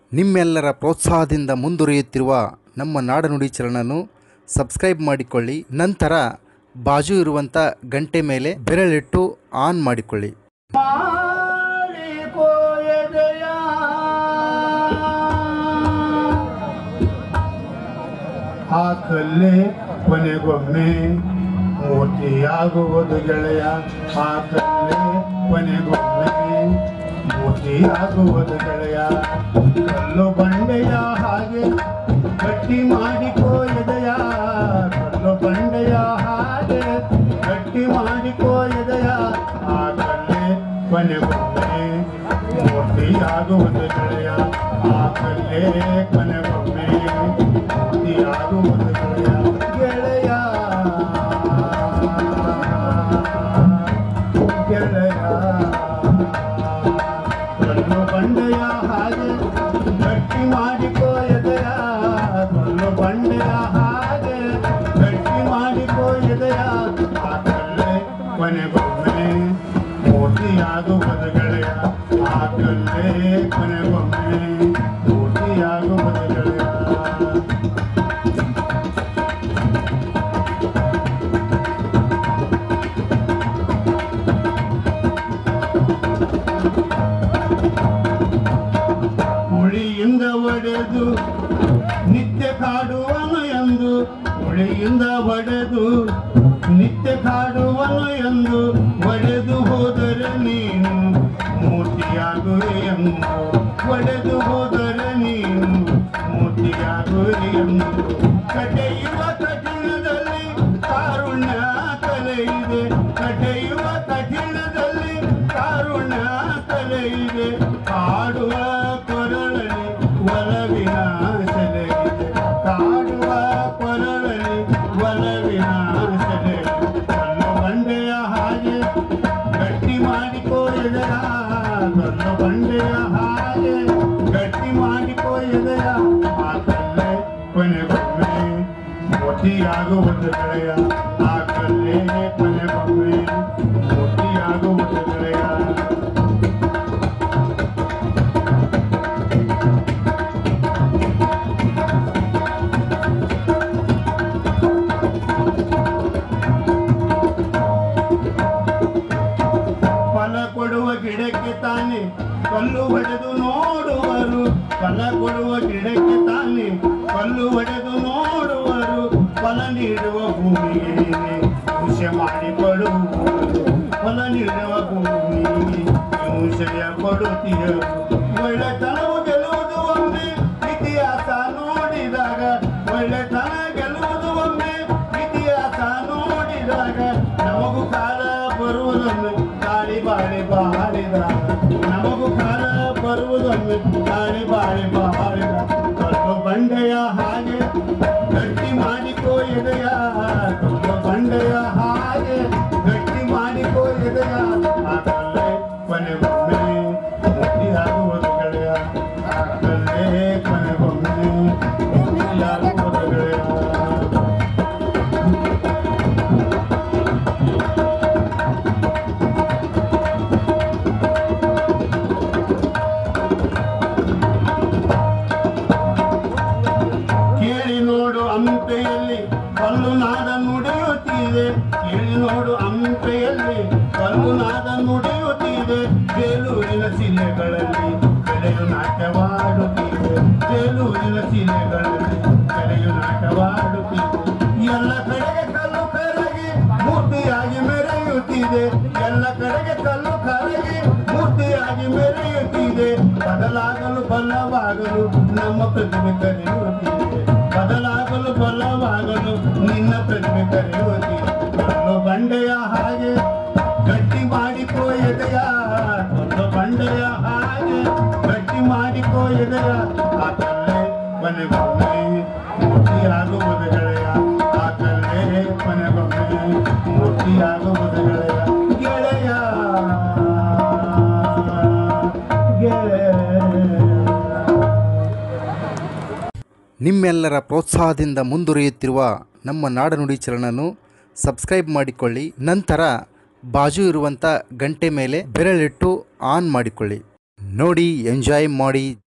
ನಿಮ್ಮೆಲ್ಲರ ಪ್ರೋತ್ಸಾಹದಿಂದ ಮುಂದುವರಿಯುತ್ತಿರುವ ನಮ್ಮ ನಾಡನುಡಿ ಚಲನನ್ನು ಸಬ್ಸ್ಕ್ರೈಬ್ ಮಾಡಿಕೊಳ್ಳಿ ನಂತರ ಬಾಜು ಇರುವಂಥ ಗಂಟೆ ಮೇಲೆ ಬೆರಳಿಟ್ಟು ಆನ್ ಮಾಡಿಕೊಳ್ಳಿ ಆ ಕಲ್ಲೇ ಕೊನೆಗೊಮ್ಮೆ ಮೂರ್ತಿಯಾಗುವುದು ಗೆಳೆಯ ಆ ಕಲ್ಲೇ ಕೊನೆಗೊಮ್ಮೆ ಮೂರ್ತಿಯಾಗುವುದು ಗೆಳೆಯ ಕಲ್ಲು ಬಂಡೆಯ ಹಾಗೆ ಗಟ್ಟಿ ಮಾಡಿಕೋ ಎದೆಯ ಕಲ್ಲು ಬಂಡೆಯ ಹಾಗೆ ಗಟ್ಟಿ ಮಾಡಿಕೋ ಎದೆಯ ಆ ಕಲ್ಲೇ ಕೊನೆಗೊಮ್ಮೆ ಮೂರ್ತಿಯಾಗುವುದು ಗೆಳೆಯ ಆ ಕಲ್ಲೇ ಕೊನೆಗೊಮ್ಮೆ ಮೂರ್ತಿಯಾಗುವುದು ಗೆಳೆಯ ಗೆಳೆಯ ಗೆಳೆಯ ಕಲ್ಲು ಬಂಡೆಯ ಹಾಗೆ ಗಟ್ಟಿ ಮಾಡಿಕೋ ಎದೆಯ ಕಲ್ಲು ಬಂಡೆಯ ಹಾಗೆ ಗಟ್ಟಿ ಮಾಡಿಕೋ ಎದೆಯ ಆ ಕಲ್ಲೇ ಕೊನೆಗೊಮ್ಮೆ ಮೂರ್ತಿಯಾಗುವುದು ಗೆಳೆಯ ಆ ಕಲ್ಲೇ ಕೊನೆಗೊಮ್ಮೆ ಮೂರ್ತಿಯಾಗುವುದು ಗೆಳೆಯ ಉಳಿಯಿಂದ ಒಡೆದು ನಿತ್ಯ ಕಾಡುವನು ಎಂದು ಉಳಿಯಿಂದ ಒಡೆದು ನಿತ್ಯ ಕಾಡುವನು ಎಂದು ಒಡೆದು ಹೋದರೆ ನೀನು ಮೂರ್ತಿಯಾಗುವೆ ಎಂದು ಒಡೆದು ಹೋದರೆ ನೀನು ಮೂರ್ತಿಯಾಗುವೆ ಎಂದು ಕಟೆಯುವ ಕಠಿಣದಲ್ಲಿ ಕಾರುಣ್ಯ ಕಲೆ ಇದೆ ಕಟೆಯುವ ಕಠಿಣದಲ್ಲಿ ಕಾರುಣ್ಯ ಕಲೆ ಇದೆ ಕಾಡುವ ಕೊರಳಲಿ ಒಲವಿನ ಸೆಲೆ ಇದೆ ಕಾಡುವ ಕೊರಳಲಿ ಒಲವಿನ ಸೆಲೆ ಕಲ್ಲು ಬಂಡೆಯ ಹಾಗೆ ಗಟ್ಟಿ ಮಾಡಿಕೋ ಎದೆಯ ಕಲ್ಲು ಬಂಡೆಯ ಹಾಗೆ ಗಟ್ಟಿ ಮಾಡಿಕೋ ಎದೆಯ ಆ ಕಲ್ಲೇ ಕೊನೆಗೊಮ್ಮೆ ಮೋಟಿಯಾಗುವುದು ಗೆಳೆಯ ಆ ಕಲ್ಲೇ ಕೊನೆಗೊಮ್ಮೆ ಮೋಟಿಯಾಗುವುದು ಗೆಳೆಯ ಫಲ ಕೊಡುವ ಗಿಡಕ್ಕೆ ತಾನೆ ಕಲ್ಲು ಹೊಡೆದು ನೋಡುವರು ಫಲ ಕೊಡುವ ಗಿಡಕ್ಕೆ ತಾನೆ ಕಲ್ಲು ಹೊಡೆದು ನೋಡುವರು ಫಲ ನೀಡುವ ಭೂಮಿಗೆ ಹಿಂಸೆ ಮಾಡಿ ಕೊಡುವರು ಫಲ ನೀಡುವ ಭೂಮಿಗೆ ಹಿಂಸೆಯ ಕೊಡುತ್ತೀಯರು ಒಳ್ಳೆತನವು ಗೆಲ್ಲುವುದು ಒಮ್ಮೆ ಇತಿಹಾಸ ನೋಡಿದಾಗ ಒಳ್ಳೆತನ ಗೆಲ್ಲುವುದು ಒಮ್ಮೆ ಇತಿಹಾಸ ನೋಡಿದಾಗ ನಮಗೂ ಕಾಲ ಬರುವುದೊಮ್ಮೆ ಗಾಳಿ ಬಾಳಿ ಬಾಳಿದಾಗ ನಮಗೂ ಕಾಲ ಬರುವುದೊಮ್ಮೆ ಗಾಳಿ ಬಾಳಿ ಬಾಳಿದಾಗ ಸ್ವಲ್ಪ ಬಂಡೆಯ ಹಾಗೆ ಗಟ್ಟಿ ಮಾಡಿಕೋ ಎದೆಯ ಸ್ವಲ್ಪ ಬಂಡೆಯ ಹಾಗೆ ಗಟ್ಟಿ ಮಾಡಿಕೋ ಎದೆಯ ಆ ಕಲ್ಲೇ ಕೊನೆಗೊಮ್ಮೆ ಮುಟ್ಟಿಯಾಗುವುದು ಗೆಳೆಯ ಆ ಕಲ್ಲೇ ಕೊನೆಗೊಮ್ಮೆ ಮುಟ್ಟಿಯಾಗುವುದು ಗೆಳೆಯ ಕೇಳಿ ನೋಡು ಹಂಪೆಯಲ್ಲಿ ಕಲ್ಲು ನಾದ ನುಡಿಯುತ್ತಿದೆ ಕೇಳಿ ನೋಡು ಹಂಪೆಯಲ್ಲಿ ಕಲ್ಲು ನಾದ ನುಡಿಯುತ್ತಿದೆ ಬೇಲೂರಿನ ಶಿಲೆಗಳಲ್ಲಿ ಕಲೆಯು ನಾಟ್ಯವಾಡುತ್ತಿದೆ ಬೇಲೂರಿನ ಶಿಲೆಗಳಲ್ಲಿ ಕಲೆಯು ನಾಟ್ಯವಾಡುತ್ತಿದೆ ಎಲ್ಲ ಕಡೆಗೆ ಕಲ್ಲು ಕರಗಿ ಮೂರ್ತಿಯಾಗಿ ಮೆರೆಯುತ್ತಿದೆ ಎಲ್ಲ ಕಡೆಗೆ ಕಲ್ಲು ಕರಗಿ ಮೂರ್ತಿಯಾಗಿ ಮೆರೆಯುತ್ತಿದೆ ಬದಲಾಗಲು ಬಲವಾಗಲು ನಮ್ಮ ಪ್ರತಿಭೆ ಕರೆಯುತ್ತಿದೆ ಬದಲಾಗಲು ಬಲವಾಗಲು ನಿನ್ನ ಪ್ರತಿಭೆ ಕರೆಯುತ್ತಿದೆ ಕಲ್ಲು ಬಂಡೆಯ ಹಾಗೆ ಗಟ್ಟಿ ಮಾಡಿಕೋ ಎದೆಯ ಕಲ್ಲು ಬಂಡೆಯ ಹಾಗೆ ಗಟ್ಟಿ ಮಾಡಿಕೋ ಎದೆಯ ಆ ಕಲ್ಲೇ ಕೊನೆಗೊಮ್ಮೆ ಮೂರ್ತಿಯಾಗುವುದು ಗೆಳೆಯ ಆ ಕಲ್ಲೇ ಕೊನೆಗೊಮ್ಮೆ ಮೂರ್ತಿಯಾಗುವುದು ಗೆಳೆಯ ಗೆಳೆಯ ನಿಮ್ಮೆಲ್ಲರ ಪ್ರೋತ್ಸಾಹದಿಂದ ಮುಂದುವರಿಯುತ್ತಿರುವ ನಮ್ಮ ನಾಡನುಡಿ ಚಲನನ್ನು ಸಬ್ಸ್ಕ್ರೈಬ್ ಮಾಡಿಕೊಳ್ಳಿ ನಂತರ ಬಾಜು ಇರುವಂಥ ಗಂಟೆ ಮೇಲೆ ಬೆರಳಿಟ್ಟು ಆನ್ ಮಾಡಿಕೊಳ್ಳಿ ನೋಡಿ ಎಂಜಾಯ್ ಮಾಡಿ